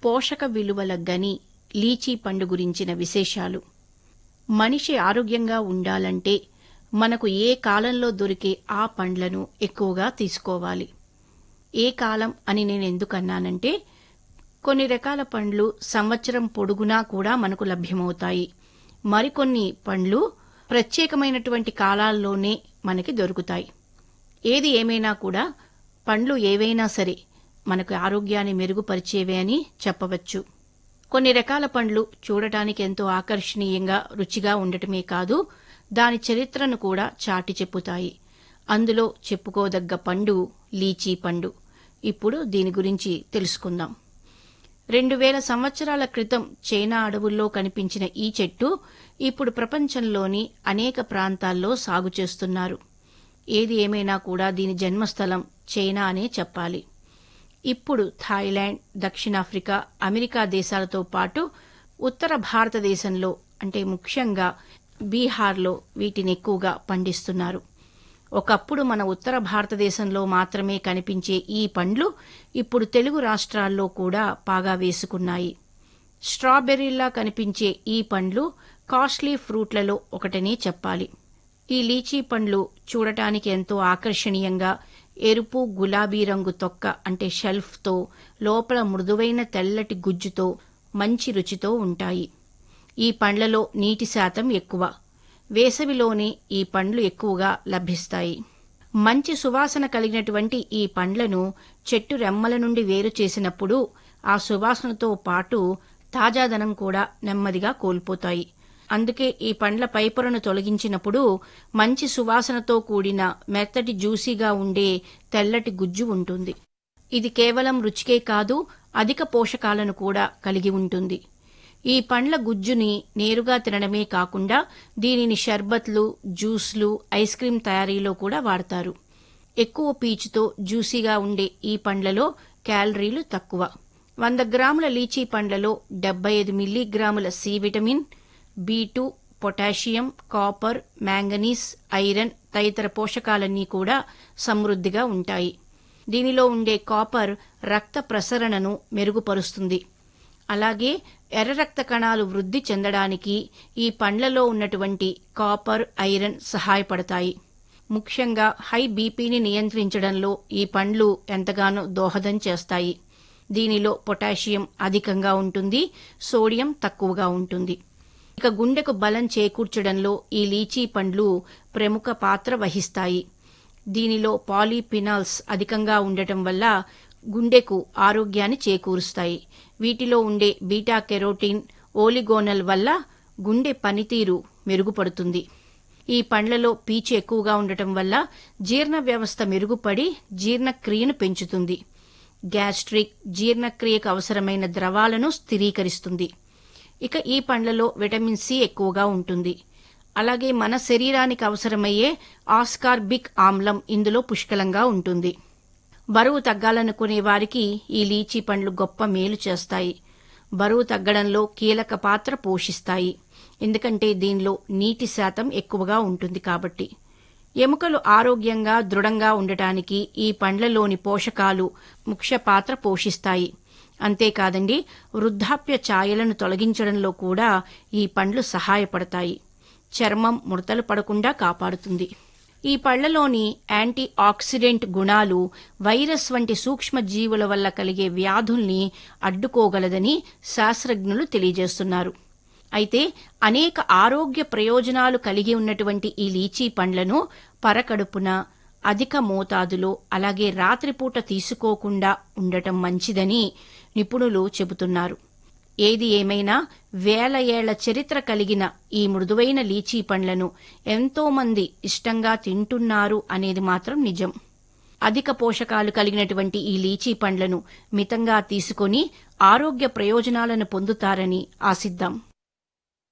పోషక విలువల గని లీచీ పండు గురించిన విశేషాలు మనిషి ఆరోగ్యంగా ఉండాలంటే మనకు ఏ కాలంలో దొరికే ఆ పండ్లను ఎక్కువగా తీసుకోవాలి ఏ కాలం అని నేను ఎందుకన్నానంటే కొన్ని రకాల పండ్లు సంవత్సరం పొడుగునా కూడా మనకు లభ్యమవుతాయి మరికొన్ని పండ్లు ప్రత్యేకమైనటువంటి కాలాల్లోనే మనకి దొరుకుతాయి ఏది ఏమైనా కూడా పండ్లు ఏవైనా సరే మనకు ఆరోగ్యాన్ని మెరుగుపరిచేవే అని చెప్పవచ్చు కొన్ని రకాల పండ్లు చూడటానికి ఎంతో ఆకర్షణీయంగా రుచిగా ఉండటమే కాదు దాని చరిత్రను కూడా చాటి చెప్పుతాయి అందులో చెప్పుకోదగ్గ పండు లీచీ పండు ఇప్పుడు దీని గురించి తెలుసుకుందాం రెండు వేల సంవత్సరాల క్రితం చైనా అడవుల్లో కనిపించిన ఈ చెట్టు ఇప్పుడు ప్రపంచంలోని అనేక ప్రాంతాల్లో సాగు చేస్తున్నారు ఏది ఏమైనా కూడా దీని జన్మస్థలం చైనా అనే చెప్పాలి ఇప్పుడు థాయిలాండ్ దక్షిణాఫ్రికా అమెరికా దేశాలతో పాటు ఉత్తర భారతదేశంలో అంటే ముఖ్యంగా బీహార్లో వీటిని ఎక్కువగా పండిస్తున్నారు ఒకప్పుడు మన ఉత్తర భారతదేశంలో మాత్రమే కనిపించే ఈ పండ్లు ఇప్పుడు తెలుగు రాష్ట్రాల్లో కూడా పాగా వేసుకున్నాయి స్ట్రాబెర్రీలా కనిపించే ఈ పండ్లు కాస్ట్లీ ఫ్రూట్లలో ఒకటనే చెప్పాలి ఈ లీచీ పండ్లు చూడటానికి ఎంతో ఆకర్షణీయంగా ఎరుపు గులాబీ రంగు తొక్క అంటే షెల్ఫ్తో లోపల మృదువైన తెల్లటి గుజ్జుతో మంచి రుచితో ఉంటాయి ఈ పండ్లలో నీటి శాతం ఎక్కువ వేసవిలోనే ఈ పండ్లు ఎక్కువగా లభిస్తాయి మంచి సువాసన కలిగినటువంటి ఈ పండ్లను చెట్టు రెమ్మల నుండి వేరు చేసినప్పుడు ఆ సువాసనతో పాటు తాజాదనం కూడా నెమ్మదిగా కోల్పోతాయి అందుకే ఈ పండ్ల పైపొరను తొలగించినప్పుడు మంచి సువాసనతో కూడిన మెత్తటి జ్యూసీగా ఉండే తెల్లటి గుజ్జు ఉంటుంది ఇది కేవలం రుచికే కాదు అధిక పోషకాలను కూడా కలిగి ఉంటుంది ఈ పండ్ల గుజ్జుని నేరుగా తినడమే కాకుండా దీనిని షర్బత్లు జ్యూస్లు ఐస్ క్రీం తయారీలో కూడా వాడతారు ఎక్కువ పీచుతో జ్యూసీగా ఉండే ఈ పండ్లలో క్యాలరీలు తక్కువ వంద గ్రాముల లీచీ పండ్లలో డెబ్బై ఐదు మిల్లీగ్రాముల C vitamin B two potassium copper manganese iron తదితర పోషకాలన్నీ కూడా సమృద్ధిగా ఉంటాయి దీనిలో ఉండే కాపర్ రక్త ప్రసరణను మెరుగుపరుస్తుంది అలాగే ఎర్ర రక్త కణాలు వృద్ధి చెందడానికి ఈ పండ్లలో ఉన్నటువంటి కాపర్ ఐరన్ సహాయపడతాయి ముఖ్యంగా హై బీపీని నియంత్రించడంలో ఈ పండ్లు ఎంతగానో దోహదం చేస్తాయి దీనిలో పొటాషియం అధికంగా ఉంటుంది సోడియం తక్కువగా ఉంటుంది ఇక గుండెకు బలం చేకూర్చడంలో ఈ లీచీ పండ్లు ప్రముఖ పాత్ర వహిస్తాయి దీనిలో పాలీపినాల్స్ అధికంగా ఉండటం వల్ల గుండెకు ఆరోగ్యాన్ని చేకూరుస్తాయి వీటిలో ఉండే బీటా కెరోటిన్ ఓలిగోనల్ వల్ల గుండె పనితీరు మెరుగుపడుతుంది ఈ పండ్లలో పీచు ఎక్కువగా ఉండటం వల్ల జీర్ణ వ్యవస్థ మెరుగుపడి జీర్ణక్రియను పెంచుతుంది గ్యాస్ట్రిక్ జీర్ణక్రియకు అవసరమైన ద్రవాలను స్థిరీకరిస్తుంది ఇక ఈ పండ్లలో విటమిన్ సి ఎక్కువగా ఉంటుంది అలాగే మన శరీరానికి అవసరమయ్యే ఆస్కార్బిక్ ఆమ్లం ఇందులో పుష్కలంగా ఉంటుంది బరువు తగ్గాలనుకునే వారికి ఈ లీచీ పండ్లు గొప్ప మేలు చేస్తాయి బరువు తగ్గడంలో కీలక పాత్ర పోషిస్తాయి ఎందుకంటే దీనిలో నీటి శాతం ఎక్కువగా ఉంటుంది కాబట్టి ఎముకలు ఆరోగ్యంగా దృఢంగా ఉండటానికి ఈ పండ్లలోని పోషకాలు ముఖ్య పాత్ర పోషిస్తాయి అంతేకాదండి వృద్ధాప్య ఛాయలను తొలగించడంలో కూడా ఈ పండ్లు సహాయపడతాయి చర్మం ముడతలు పడకుండా కాపాడుతుంది ఈ పళ్లలోని యాంటీ ఆక్సిడెంట్ గుణాలు వైరస్ వంటి సూక్ష్మ జీవుల వల్ల కలిగే వ్యాధుల్ని అడ్డుకోగలదని శాస్త్రజ్ఞులు తెలియజేస్తున్నారు అయితే అనేక ఆరోగ్య ప్రయోజనాలు కలిగి ఉన్నటువంటి ఈ లీచీ పండ్లను పరకడుపున అధిక మోతాదులో అలాగే రాత్రిపూట తీసుకోకుండా ఉండటం మంచిదని నిపుణులు చెబుతున్నారు ఏది ఏమైనా వేల ఏళ్ల చరిత్ర కలిగిన ఈ మృదువైన లీచీ పండ్లను ఎంతో మంది ఇష్టంగా తింటున్నారు అనేది మాత్రం నిజం అధిక పోషకాలు కలిగినటువంటి ఈ లీచీ పండ్లను మితంగా తీసుకొని ఆరోగ్య ప్రయోజనాలను పొందుతారని ఆశిద్దాం